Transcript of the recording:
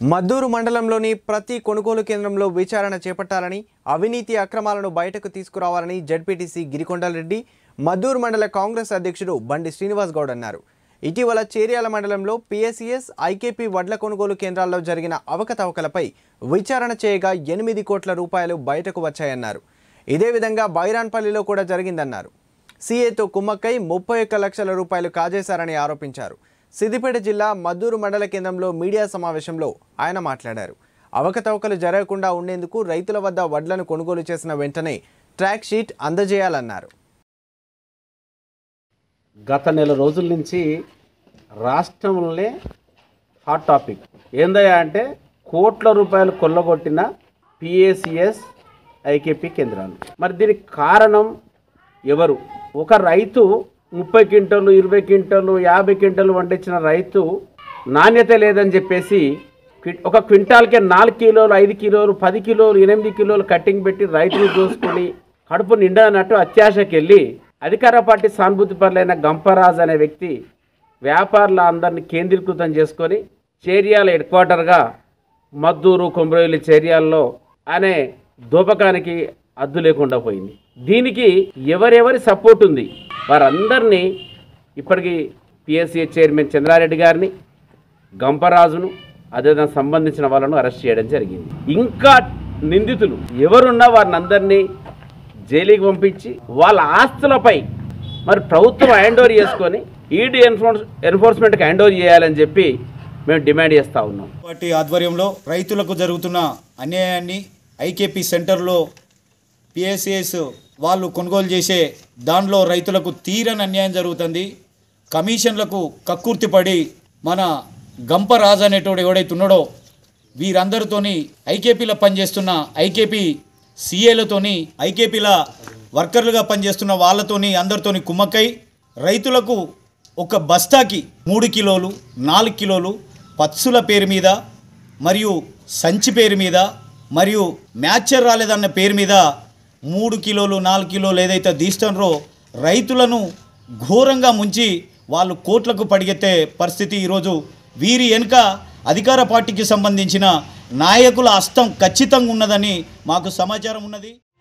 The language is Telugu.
మద్దూరు మండలంలోని ప్రతి కొనుగోలు కేంద్రంలో విచారణ చేపట్టాలని అవినీతి అక్రమాలను బయటకు తీసుకురావాలని జడ్పీటీసీ గిరికొండలరెడ్డి మద్దూరు మండల కాంగ్రెస్ అధ్యక్షుడు బండి శ్రీనివాస్ గౌడ్ అన్నారు ఇటీవల చేర్యాల మండలంలో పిఎస్సిఎస్ ఐకేపీ వడ్ల కొనుగోలు కేంద్రాల్లో జరిగిన అవకతవకలపై విచారణ చేయగా ఎనిమిది కోట్ల రూపాయలు బయటకు వచ్చాయన్నారు ఇదే విధంగా బైరాన్పల్లిలో కూడా జరిగిందన్నారు సీఏతో కుమ్మక్కై ముప్పై ఒక్క లక్షల రూపాయలు కాజేశారని ఆరోపించారు సిద్దిపేట జిల్లా మద్దూరు మండల కేంద్రంలో మీడియా సమావేశంలో ఆయన మాట్లాడారు అవకతవకలు జరగకుండా ఉండేందుకు రైతుల వద్ద వడ్లను కొనుగోలు చేసిన వెంటనే ట్రాక్ షీట్ అందజేయాలన్నారు గత నెల రోజుల నుంచి రాష్ట్రంలోనే హాట్ టాపిక్ ఏందయ్యా అంటే కోట్ల రూపాయలు కొల్లగొట్టిన పిఏసిఎస్ ఐకేపీ కేంద్రాలు మరి దీనికి కారణం ఎవరు ఒక రైతు ముప్పై క్వింటలు ఇరవై క్వింటలు యాభై క్వింటలు వండించిన రైతు నాణ్యత లేదని చెప్పేసి క్వి- ఒక క్వింటాల్కే నాలుగు కిలోలు ఐదు కిలోలు పది కిలోలు ఎనిమిది కిలోలు కట్టింగ్ పెట్టి రైతులు దోసుకుని కడుపు నిండా అన్నట్టు అత్యాశకి వెళ్ళి అధికార పార్టీ సానుభూతి పరులైన గంపరాజ్ అనే వ్యక్తి వ్యాపారుల అందరినీ కేంద్రీకృతం చేసుకొని చేరియాల హెడ్ క్వార్టర్గా మద్దూరు కొమరవెల్లి చేరియాల్లో అనే దూపకానికి అద్దు లేకుండా పోయింది దీనికి ఎవరెవరి సపోర్ట్ ఉంది వారందరినీ ఇప్పటికీ పిఎస్సీ చైర్మన్ చంద్రారెడ్డి గారిని గంపరాజును అదేవిధంగా సంబంధించిన వాళ్ళను అరెస్ట్ చేయడం జరిగింది ఇంకా నిందితులు ఎవరున్నా వారిని అందరినీ జైలుకి పంపించి వాళ్ళ ఆస్తులపై మరి ప్రభుత్వం హ్యాండ్ ఓవర్ చేసుకొని ఈడీ ఎన్ఫోర్స్ ఎన్ఫోర్స్మెంట్కి హ్యాండ్ ఓవర్ చేయాలని చెప్పి మేము డిమాండ్ చేస్తూ ఉన్నాం పార్టీ ఆధ్వర్యంలో రైతులకు జరుగుతున్న అన్యాయాన్ని ఐకేపీ సెంటర్లో పిఎస్సిఎస్ వాళ్ళు కొనుగోలు చేసే దానిలో రైతులకు తీరని అన్యాయం జరుగుతుంది కమిషన్లకు కక్కుర్తిపడి మన గంపరాజు అనేటోడు ఎవడైతే ఉన్నాడో వీరందరితోని ఐకేపీలో పనిచేస్తున్న ఐకేపీ సీఏలతోని ఐకేపీల వర్కర్లుగా పనిచేస్తున్న వాళ్ళతోని అందరితోని కుమ్మక్కై రైతులకు ఒక బస్తాకి మూడు కిలోలు నాలుగు కిలోలు పచ్చుల పేరు మీద మరియు సంచి పేరు మీద మరియు మ్యాచర్ రాలేదన్న పేరు మీద మూడు కిలోలు నాలుగు కిలోలు ఏదైతే తీస్తున్నారో రైతులను ఘోరంగా ముంచి వాళ్ళు కోట్లకు పడిగెత్తే పరిస్థితి ఈరోజు వీరి వెనుక అధికార పార్టీకి సంబంధించిన నాయకుల హస్తం ఖచ్చితంగా ఉన్నదని మాకు సమాచారం ఉన్నది